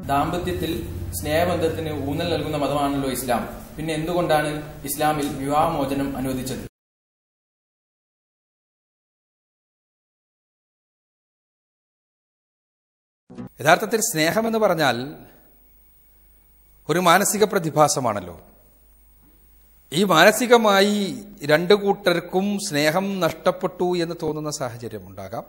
ദാമ്പത്യത്തിൽ സ്നേഹബന്ധത്തിന് ഊന്നൽ നൽകുന്ന മതമാണല്ലോ ഇസ്ലാം പിന്നെ എന്തുകൊണ്ടാണ് ഇസ്ലാമിൽ വിവാഹമോചനം അനുവദിച്ചത് യഥാർത്ഥത്തിൽ സ്നേഹമെന്ന് പറഞ്ഞാൽ ഒരു മാനസിക പ്രതിഭാസമാണല്ലോ ഈ മാനസികമായി രണ്ടു കൂട്ടർക്കും സ്നേഹം നഷ്ടപ്പെട്ടു എന്ന് തോന്നുന്ന സാഹചര്യം ഉണ്ടാകാം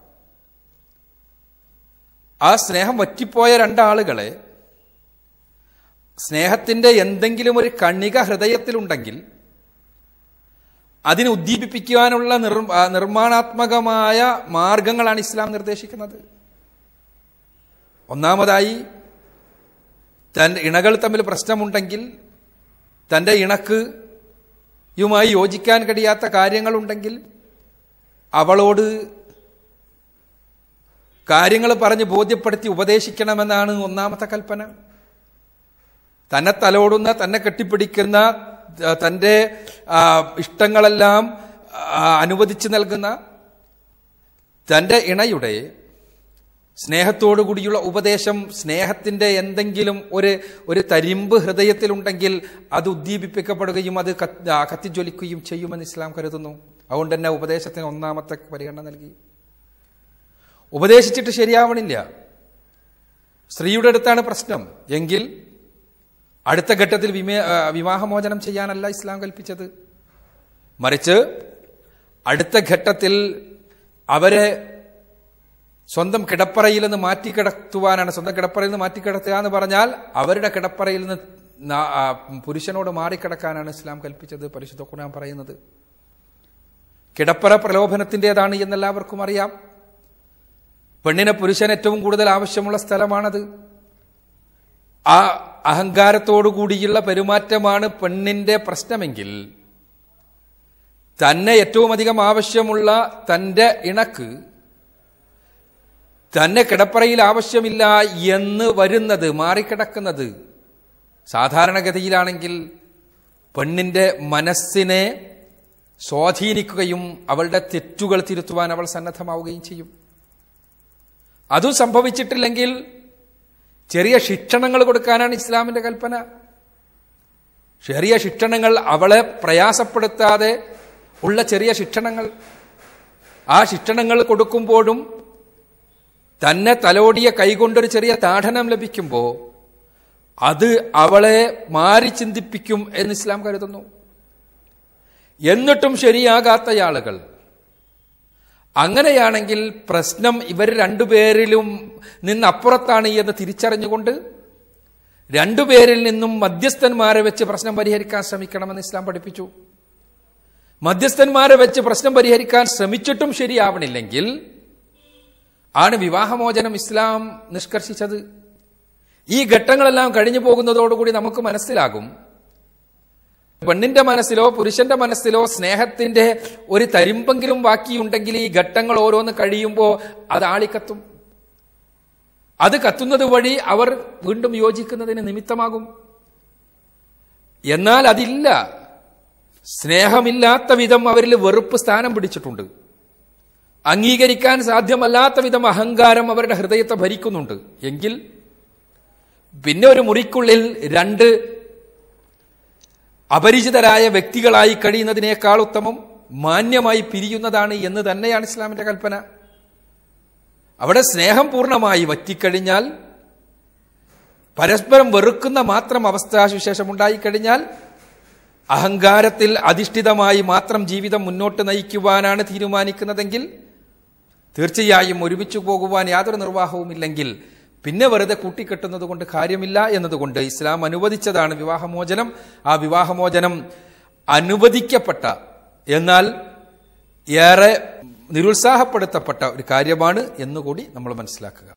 ആ സ്നേഹം വറ്റിപ്പോയ രണ്ടാളുകളെ സ്നേഹത്തിന്റെ എന്തെങ്കിലും ഒരു കണിക ഹൃദയത്തിലുണ്ടെങ്കിൽ അതിനെ ഉദ്ദീപിപ്പിക്കുവാനുള്ള നിർ ആ, നിർമ്മാണാത്മകമായ മാർഗങ്ങളാണ് ഇസ്ലാം നിർദ്ദേശിക്കുന്നത് ഒന്നാമതായി തൻ്റെ ഇണകൾ തമ്മിൽ പ്രശ്നമുണ്ടെങ്കിൽ തൻ്റെ ഇണക്ക് യുമായി യോജിക്കാൻ കഴിയാത്ത കാര്യങ്ങളുണ്ടെങ്കിൽ അവളോട് കാര്യങ്ങൾ പറഞ്ഞ് ബോധ്യപ്പെടുത്തി ഉപദേശിക്കണമെന്നാണ് ഒന്നാമത്തെ കൽപ്പന തന്നെ തലോടുന്ന തന്നെ കെട്ടിപ്പിടിക്കുന്ന ആ, തൻ്റെ ആ, ഇഷ്ടങ്ങളെല്ലാം ആ, അനുവദിച്ചു നൽകുന്ന തൻ്റെ ഇണയുടെ സ്നേഹത്തോടുകൂടിയുള്ള ഉപദേശം സ്നേഹത്തിന്റെ എന്തെങ്കിലും ഒരു ഒരു തരിമ്പ് ഹൃദയത്തിലുണ്ടെങ്കിൽ അത് ഉദ്ദീപിപ്പിക്കപ്പെടുകയും അത് കത്ത്- ആ, കത്തിജ്വലിക്കുകയും ചെയ്യുമെന്ന് ഇസ്ലാം കരുതുന്നു അതുകൊണ്ട് തന്നെ ഉപദേശത്തിന് ഒന്നാമത്തെ പരിഗണന നൽകി ഉപദേശിച്ചിട്ട് ശരിയാവണില്ല സ്ത്രീയുടെ അടുത്താണ് പ്രശ്നം എങ്കിൽ അടുത്ത ഘട്ടത്തിൽ വിമേ ആ, വിവാഹമോചനം ചെയ്യാനല്ല ഇസ്ലാം കൽപ്പിച്ചത് മറിച്ച് അടുത്ത ഘട്ടത്തിൽ അവരെ സ്വന്തം കിടപ്പറയിൽ നിന്ന് മാറ്റിക്കിടത്തുവാനാണ് സ്വന്തം കിടപ്പറയിൽ നിന്ന് മാറ്റിക്കിടത്തുക എന്ന് പറഞ്ഞാൽ അവരുടെ കിടപ്പറയിൽ നിന്ന് നാ- ആ, പുരുഷനോട് മാറിക്കിടക്കാനാണ് ഇസ്ലാം കൽപ്പിച്ചത് പരിശുദ്ധ ഖുർആൻ പറയുന്നത് കിടപ്പറ പ്രലോഭനത്തിൻ്റെതാണ് എന്നെല്ലാവർക്കും അറിയാം പെണ്ണിനെ പുരുഷൻ ഏറ്റവും കൂടുതൽ ആവശ്യമുള്ള സ്ഥലമാണത് ആ അഹങ്കാരത്തോടു കൂടിയുള്ള പെരുമാറ്റമാണ് പെണ്ണിന്റെ പ്രശ്നമെങ്കിൽ തന്നെ ഏറ്റവും അധികം ആവശ്യമുള്ള തന്റെ ഇണക്ക് തന്നെ കിടപ്പറയിൽ ആവശ്യമില്ല എന്ന് വരുന്നത് മാറിക്കിടക്കുന്നത് സാധാരണഗതിയിലാണെങ്കിൽ പെണ്ണിന്റെ മനസ്സിനെ സ്വാധീനിക്കുകയും അവളുടെ തെറ്റുകൾ തിരുത്തുവാൻ അവൾ സന്നദ്ധമാവുകയും ചെയ്യും അതും സംഭവിച്ചിട്ടില്ലെങ്കിൽ ചെറിയ ശിക്ഷണങ്ങൾ കൊടുക്കാനാണ് ഇസ്ലാമിന്റെ കൽപ്പന ചെറിയ ശിക്ഷണങ്ങൾ അവളെ പ്രയാസപ്പെടുത്താതെ ഉള്ള ചെറിയ ശിക്ഷണങ്ങൾ ആ ശിക്ഷണങ്ങൾ കൊടുക്കുമ്പോഴും തന്നെ തലോടിയ കൈകൊണ്ടൊരു ചെറിയ താഠനം ലഭിക്കുമ്പോൾ അത് അവളെ മാറി ചിന്തിപ്പിക്കും എന്ന് ഇസ്ലാം കരുതുന്നു എന്നിട്ടും ശരിയാകാത്ത ആളുകൾ അങ്ങനെയാണെങ്കിൽ പ്രശ്നം ഇവർ രണ്ടുപേരിലും നിന്നപ്പുറത്താണ് എന്ന് തിരിച്ചറിഞ്ഞുകൊണ്ട് രണ്ടുപേരിൽ നിന്നും മധ്യസ്ഥന്മാരെ വെച്ച് പ്രശ്നം പരിഹരിക്കാൻ ശ്രമിക്കണമെന്ന് ഇസ്ലാം പഠിപ്പിച്ചു മധ്യസ്ഥന്മാരെ വെച്ച് പ്രശ്നം പരിഹരിക്കാൻ ശ്രമിച്ചിട്ടും ശരിയാവണില്ലെങ്കിൽ ആണ് വിവാഹമോചനം ഇസ്ലാം നിഷ്കർഷിച്ചത് ഈ ഘട്ടങ്ങളെല്ലാം കഴിഞ്ഞു പോകുന്നതോടുകൂടി നമുക്ക് മനസ്സിലാകും പെണ്ണിന്റെ മനസ്സിലോ പുരുഷന്റെ മനസ്സിലോ സ്നേഹത്തിന്റെ ഒരു തരിമ്പെങ്കിലും ബാക്കിയുണ്ടെങ്കിൽ ഈ ഘട്ടങ്ങൾ ഓരോന്ന് കഴിയുമ്പോൾ അത് ആളിക്കത്തും അത് കത്തുന്നത് വഴി അവർ വീണ്ടും യോജിക്കുന്നതിന് നിമിത്തമാകും എന്നാൽ അതില്ല സ്നേഹമില്ലാത്ത വിധം അവരിൽ വെറുപ്പ് സ്ഥാനം പിടിച്ചിട്ടുണ്ട് അംഗീകരിക്കാൻ സാധ്യമല്ലാത്ത വിധം അഹങ്കാരം അവരുടെ ഹൃദയത്തെ ഭരിക്കുന്നുണ്ട് എങ്കിൽ പിന്നെ ഒരു മുറിക്കുള്ളിൽ രണ്ട് അപരിചിതരായ വ്യക്തികളായി കഴിയുന്നതിനേക്കാൾ ഉത്തമം മാന്യമായി പിരിയുന്നതാണ് എന്ന് തന്നെയാണ് ഇസ്ലാമിന്റെ കൽപ്പന അവിടെ സ്നേഹം പൂർണ്ണമായി വറ്റിക്കഴിഞ്ഞാൽ പരസ്പരം വെറുക്കുന്ന മാത്രം അവസ്ഥാവിശേഷം ഉണ്ടായിക്കഴിഞ്ഞാൽ അഹങ്കാരത്തിൽ അധിഷ്ഠിതമായി മാത്രം ജീവിതം മുന്നോട്ട് നയിക്കുവാനാണ് തീരുമാനിക്കുന്നതെങ്കിൽ തീർച്ചയായും ഒരുമിച്ച് പോകുവാൻ യാതൊരു നിർവാഹവുമില്ലെങ്കിൽ പിന്നെ വെറുതെ കൂട്ടിക്കെട്ടുന്നത് കൊണ്ട് കാര്യമില്ല എന്നതുകൊണ്ട് ഇസ്ലാം അനുവദിച്ചതാണ് വിവാഹമോചനം ആ വിവാഹമോചനം അനുവദിക്കപ്പെട്ട എന്നാൽ ഏറെ നിരുത്സാഹപ്പെടുത്തപ്പെട്ട ഒരു കാര്യമാണ് എന്നുകൂടി നമ്മൾ മനസ്സിലാക്കുക